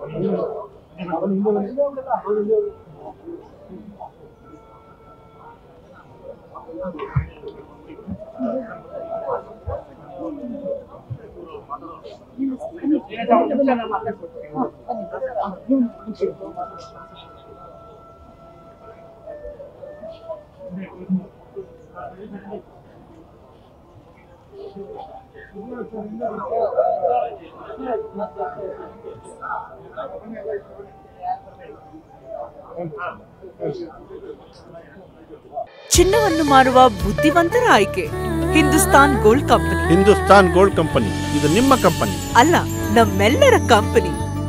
ಚಿನ್ನವನ್ನು ಮಾರುವ ಬುದ್ಧಿವಂತರ ಆಯ್ಕೆ Hindustan gold company Hindustan gold company ಇದು ನಿಮ್ಮ ಕಂಪನಿ ಅಲ್ಲ ನಮ್ಮೆಲ್ಲರ ಕಂಪನಿ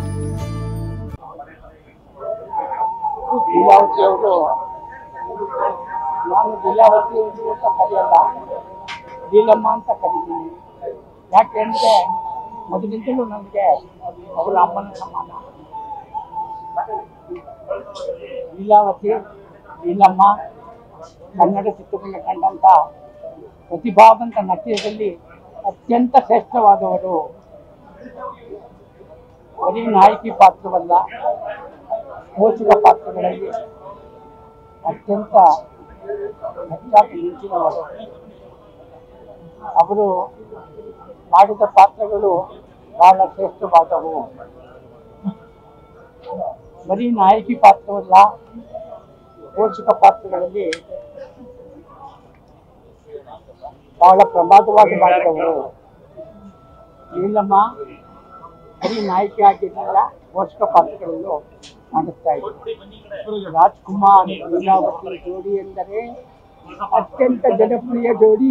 ಲೀಲಾವತಿ ಅವರು ನಾನು ಲೀಲಾವತಿ ಅವರು ಅಂತ ಕರೆಯಲ್ಲ ಲೀಲಮ್ಮ ಅಂತ ಕರಿತೀನಿ ಯಾಕೆಂದ್ರೆ ಮೊದಲಿಂದಲೂ ನನಗೆ ಅವರ ಅಮ್ಮನ ಸಮಾನ ಲೀಲಾವತಿ ಲೀಲಮ್ಮ ಕನ್ನಡ ಚಿತ್ರಗಳನ್ನ ಕಂಡಂತ ಪ್ರತಿಭಾವಂತ ನಟಿಯರಲ್ಲಿ ಅತ್ಯಂತ ಶ್ರೇಷ್ಠವಾದವರು ಬರೀ ನಾಯಕಿ ಪಾತ್ರವಲ್ಲ ಪೋಷಕ ಪಾತ್ರಗಳಲ್ಲಿ ಅತ್ಯಂತ ಹೆಚ್ಚಾಗಿ ಮಿಂಚಿನವರು ಅವರು ಮಾಡಿದ ಪಾತ್ರಗಳು ಬಹಳ ಶ್ರೇಷ್ಠವಾದವು ಬರೀ ನಾಯಕಿ ಪಾತ್ರವಲ್ಲ ಪೋಷಕ ಪಾತ್ರಗಳಲ್ಲಿ ಬಹಳ ಪ್ರಮಾದವಾಗಿ ಮಾಡಿದವರು ನೀಲಮ್ಮ ಬರೀ ನಾಯಕಿ ಆಗಿರಲಿಲ್ಲ ಪೋಷಕ ಪಾತ್ರಗಳಲ್ಲೂ ಮಾಡುತ್ತಾ ಇದ್ರು ರಾಜ್ಕುಮಾರ್ ಲೀಲಾವತಿ ಜೋಡಿ ಎಂದರೆ ಅತ್ಯಂತ ಜನಪ್ರಿಯ ಜೋಡಿ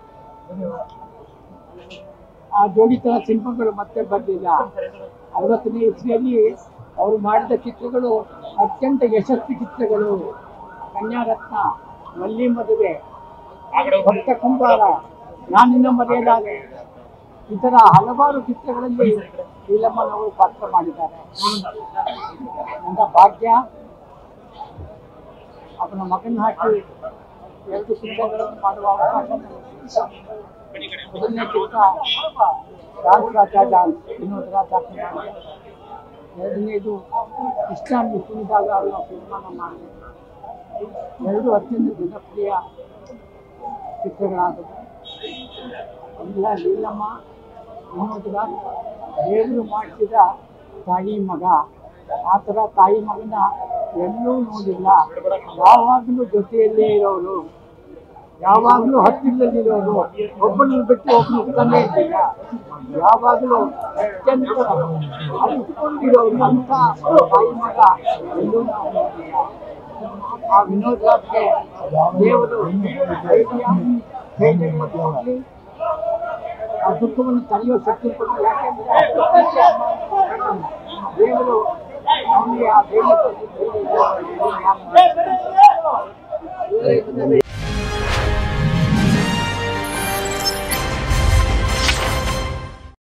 ಆ ಜೋಡಿ ತರ ಸಿನಿಮಾಗಳು ಮತ್ತೆ ಬರಲಿಲ್ಲ ಅರವತ್ತನೇ ಇಸ್ವಿಯಲ್ಲಿ ಅವರು ಮಾಡಿದ ಚಿತ್ರಗಳು ಅತ್ಯಂತ ಯಶಸ್ವಿ ಚಿತ್ರಗಳು ಕನ್ಯಾರತ್ನ ಮಲ್ಲಿ ಮದುವೆ ಭಕ್ತ ಕುಂಬಾರ ನಾನಿನ್ನ ಮರೆಯಲಾರೆ ಇತರ ಹಲವಾರು ಚಿತ್ರಗಳಲ್ಲಿ ನೀಲಮ್ಮನವರು ಪಾತ್ರ ಮಾಡಿದ್ದಾರೆ ನನ್ನ ಭಾಗ್ಯ ಅವನ ಮಗನ ಹಾಕಿ ಎರಡು ಚಿತ್ರಗಳನ್ನು ಮಾಡುವ ಅವಕಾಶ ನನಗೆ ಸಿಕ್ಕಿತು. ಮೊದಲನೇ ಚಿತ್ರ ರಾಜ್ ರಾಜ ಡಾನ್ಸ್ ವಿನೋದ್ ರಾಜ ಮಾಡಿದೆ ಎರಡನೇದು ಕೃಷ್ಣ ಮಿಥುನಿದಾಗ ಅನ್ನೋ ತೀರ್ಮಾನ ಮಾಡಿದೆ ಎರಡು ಅತ್ಯಂತ ಜನಪ್ರಿಯ ಚಿತ್ರಗಳಾದವು ಇಲ್ಲ ಲೀಲಮ್ಮ ವಿನೋದ್ ರಾಜ್ ದೇವರು ಮಾಡಿಸಿದ ತಾಯಿ ಮಗ ಆ ಥರ ತಾಯಿ ಮಗನ ಎಲ್ಲೂ ನೋಡಿಲ್ಲ ಯಾವಾಗಲೂ ಜೊತೆಯಲ್ಲೇ ಇರೋರು ಯಾವಾಗಲೂ ಹತ್ತಿರದಲ್ಲಿರೋರು ಒಬ್ಬನ ಬಿಟ್ಟು ಒಬ್ಬನು ಇರ್ತಾನೆ ಇರ್ಲಿಲ್ಲ ಯಾವಾಗಲೂ ಅತ್ಯಂತ ಅರಿತುಕೊಂಡಿರೋರು ಅಂತ ತಾಯಿ ಮಗ ಎಲ್ಲೂ ನಾವು ನೋಡಿಲ್ಲ ಆ ವಿನೋದ್ ರಾಜ್ಗೆ ದೇವರು ಧೈರ್ಯ ಧೈರ್ಯಗಳನ್ನು ಕೊಡ್ಲಿ ಆ ದುಃಖವನ್ನು ತಡೆಯೋ ಶಕ್ತಿ ಕೊಡಲಿ ಯಾಕೆಂದ್ರೆ ದೇವರು ಅವನಿಗೆ ಆ ಧೈರ್ಯ ಕೊಟ್ಟು ಧೈರ್ಯ